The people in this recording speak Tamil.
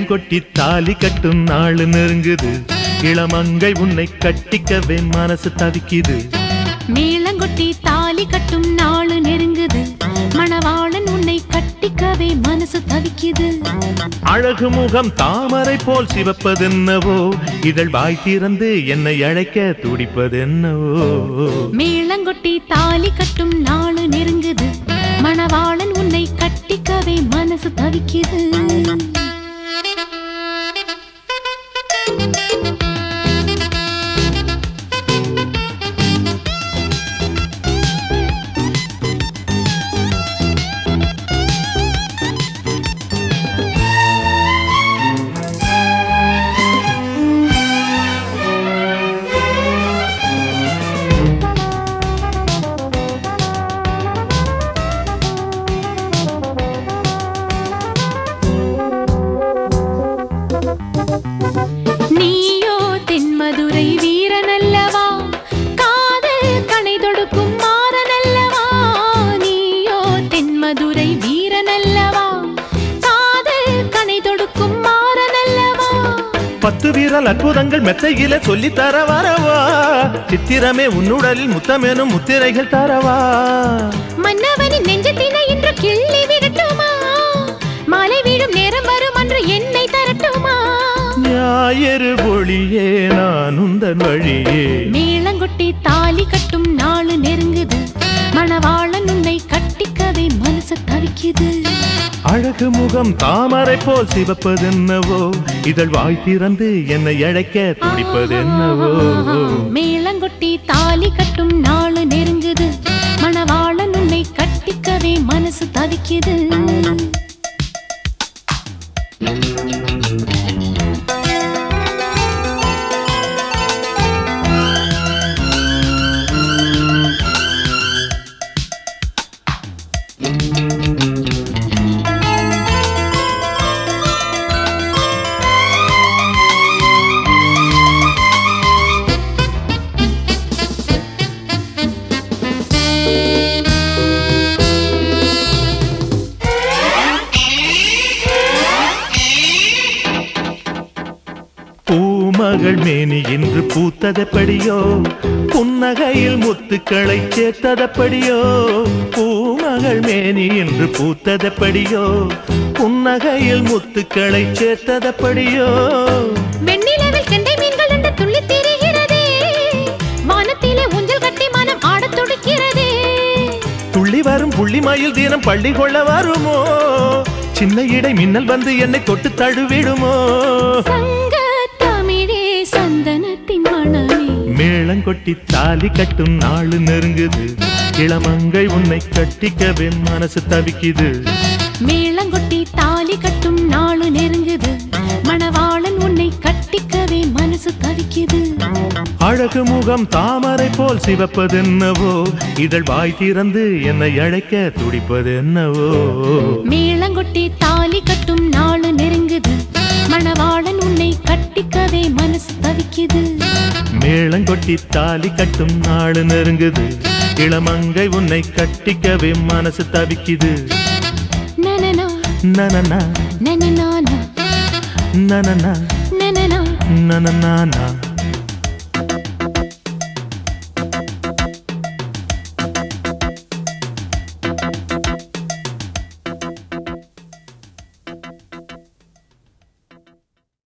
மேளம் கொட்டி தாலி கட்டும் நாள் நெருங்குது இளமங்கை உன்னை கட்டிக்கவே மனசு தவிக்குது மேளங்கொட்டி தாலி கட்டும் நாளு நெருங்குது மணவாளன் உன்னை கட்டிக்கவே மனசு தவிக்குது அழகு முகம் தாமரை போல் சிவப்பதென்னவோ இதழ் வாய் திறந்து என்னை அழைக்க துடிப்பதென்னவோ மேளங்கொட்டி தாலி கட்டும் நாளு நெருங்குது மணவாளன் உன்னை கட்டிக்கவே மனசு தவிக்குது நீயோ தென்மதுரை வீரனல்லவா காதல் கனை தொடுக்கும் மாறனல்லவா நீயோ தென்மதுரை வீரனல்லவா காதல் கனை தொடுக்கும் மாறனல்லவா பத்து வீரல் அற்புதங்கள் மெத்தையில சொல்லி தர வரவா சித்திரமே உன்னுடலில் முத்தமேனும் முத்திரைகள் தரவா மன்னவனின் நெஞ்சத்தினை இன்று கிள்ளி விரட்டுமா மாலை வீழும் நேரம் வரும் அன்று என்னை தரட்டுமா ஞாயிறு ஒளியே நான் உந்தன் வழியே மேளங்கொட்டி தாலி கட்டும் நாளு நெருங்குது மணவாளன் உன்னை கட்டிக்கவே மனசு தவிக்குது அழகு முகம் தாமரை போல் சிவப்பதென்னவோ இதழ் வாய் திறந்து என்னை அழைக்க துடிப்பதென்னவோ மேளங்கொட்டி தாலி கட்டும் நாளு நெருங்குது மணவாளன் உன்னை கட்டிக்கவே மனசு தவிக்குது பூமகள் மேனி இன்று பூத்ததப்படியோ புன்னகையில் முத்துக்களை சேர்த்ததப்படியோ பூமகள் மேனி இன்று பூத்ததப்படியோ புன்னகையில் முத்துக்களை சேர்த்ததப்படியோ வெண்ணிலவில் கெண்டை மீன்கள் என்று துள்ளி திரிகிறதே வானத்திலே ஊஞ்சல் கட்டி மனம் ஆடத் துடிக்கிறதே துள்ளி வரும் புள்ளி மயில் தினம் பள்ளி கொள்ள வருமோ சின்ன இடை மின்னல் வந்து என்னை தொட்டு தழுவிடுமோ சங்க தமிழே சந்தனத்தின் மணமே மேளங்கொட்டி தாலி கட்டும் நாள் நெருங்குது இளமங்கை உன்னை கட்டிக்கவே மனசு தவிக்குது மேளங்கொட்டி தாலி கட்டும் நாளு நெருங்குது மணவாளன் உன்னை கட்டிக்கவே மனசு தவிக்குது அழகு முகம் தாமரை போல் சிவப்பதென்னவோ இதழ் வாய் திறந்து என்னை அழைக்க துடிப்பதென்னவோ மேளங்கொட்டி தாலி கட்டும் நாளு நெருங்குது மணவாளன் உன்னை கட்டிக்கவே மனசு தவிக்குது மேளங்கொட்டி தாலி கட்டும் நாள் நெருங்குது இளமங்கை உன்னை கட்டிக்கவே மனசு தவிக்குது நனனா நனனா நனனானா நனனா நனனா நனனா